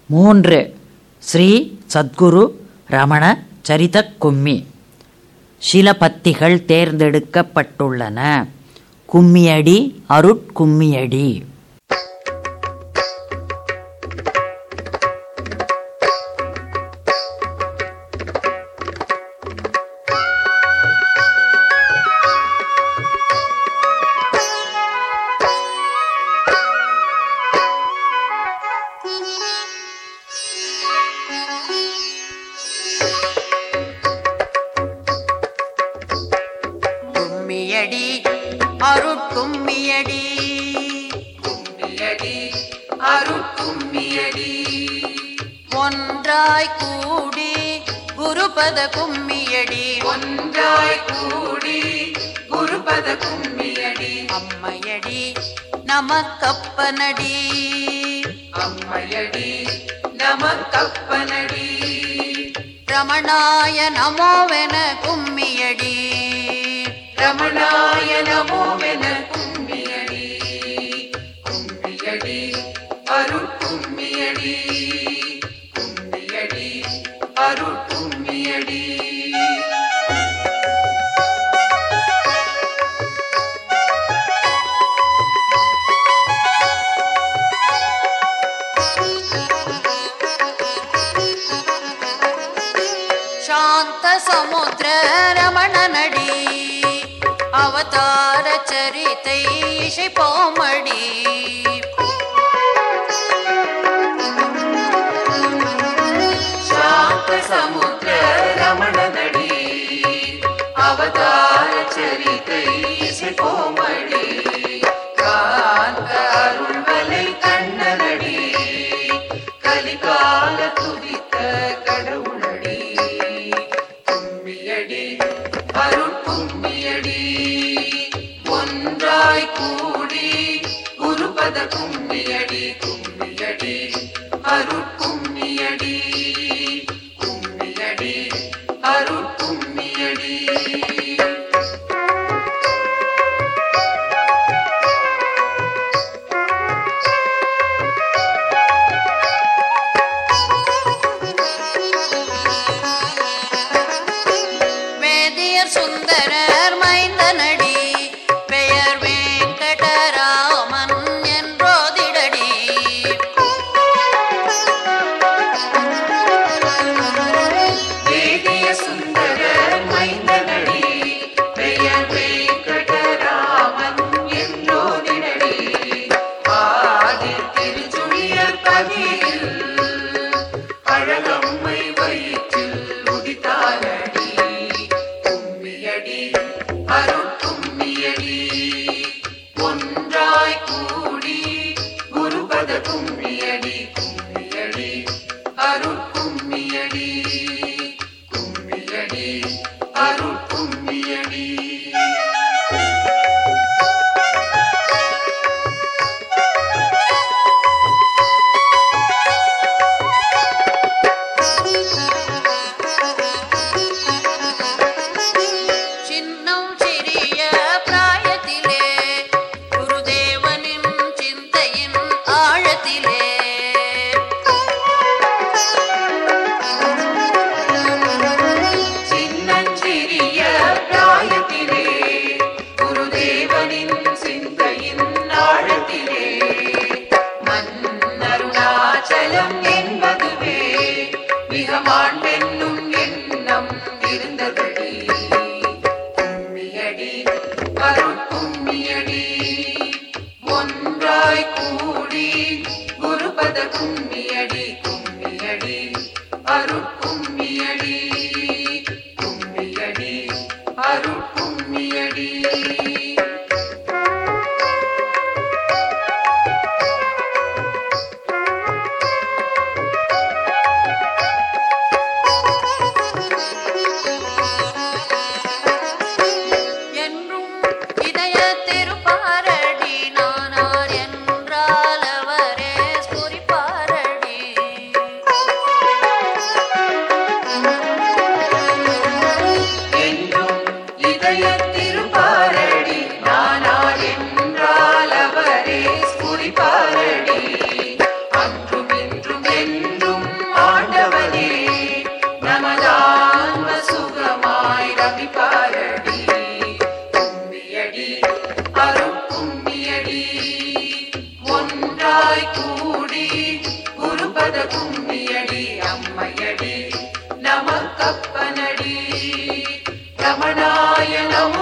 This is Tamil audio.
மூன்று ஸ்ரீ சத்குரு ரமண சரித கும்மி சில பத்திகள் தேர்ந்தெடுக்கப்பட்டுள்ளன கும்மியடி அருட்கும்மியடி கும்மியடி அருட்கும்மியடி கும்மியடி அருட்கும்மியடி ஒன்றாய் கூடி குருபத கும்மியடி ஒன்றாய் கூடி குருபத கும்மியடி அம்மையடி நமக்கப்பனடி அம்மையடி நமக்கப்பனடி ரமணாய நமோவென கும்மியடி ரமணாய நமோவென கும்மியடி கும்மியடி அருட்கும்மியடி கும்மியடி அருட்கும்மியடி சாந்த சமுத்திர ரமணனடி அவதார சரித்தை இசைப்போமடி சாந்த சமுத்திர ரமணனடி அவதார சரிதை இசைப்போமடி காந்த அருள்வலை கண்ணனடி கலிகால துதித்த கடவுளடி கும்மியடி அருட்கும்மியடி ஒன்றாய் கூடி குருபத கும்மியடி கும்மியடி அருட்கும்மியடி கும்மியடி அருட்கும்மியடி வேதியர் சுந்தரர் மைந்தனடி பெயர் வெங்கடராமன் என்றோதிடடி வேதிய சுந்தர மைந்தனடி பெயர் வெங்கடராமன் என்றோதினடி ஆதி திருச்சுழியர் பதியில் அழகம்மை வயிற்றில் உதித்தாரடி கும்மியடி அருட்கும்மியடி ஒன்றாய் கூடி குருபத கும்மியடி கும்மியடி அருட்கும்மியடி கும்மியடி அருட்கும்மியடி சின்னம் சிறிய பிராயத்திலே குருதேவனின் சிந்தையின் ஆழத்திலே சின்னஞ்சிறிய பிராயத்திலே குருதேவனின் சிந்தையின் ஆழத்திலே மன்னருணாச்சலம் என்பதுவே மிக மாண்பென்னும் எண்ணம் இருந்ததடி கும்மியடி அருட்கும்மியடி ஒன்றாய் கூடி குருபத கும்மியடி கும்மியடி அருட்கும்மியடி கும்மியடி அருட்கும்மியடி என்றும் இதய திருப்பாரடி நானார் என்றால் அவரே ஸ்புரிப்பாரடி கும்மியடி அம்மையடி நமக்கப்பனடி ரமணாய நமோ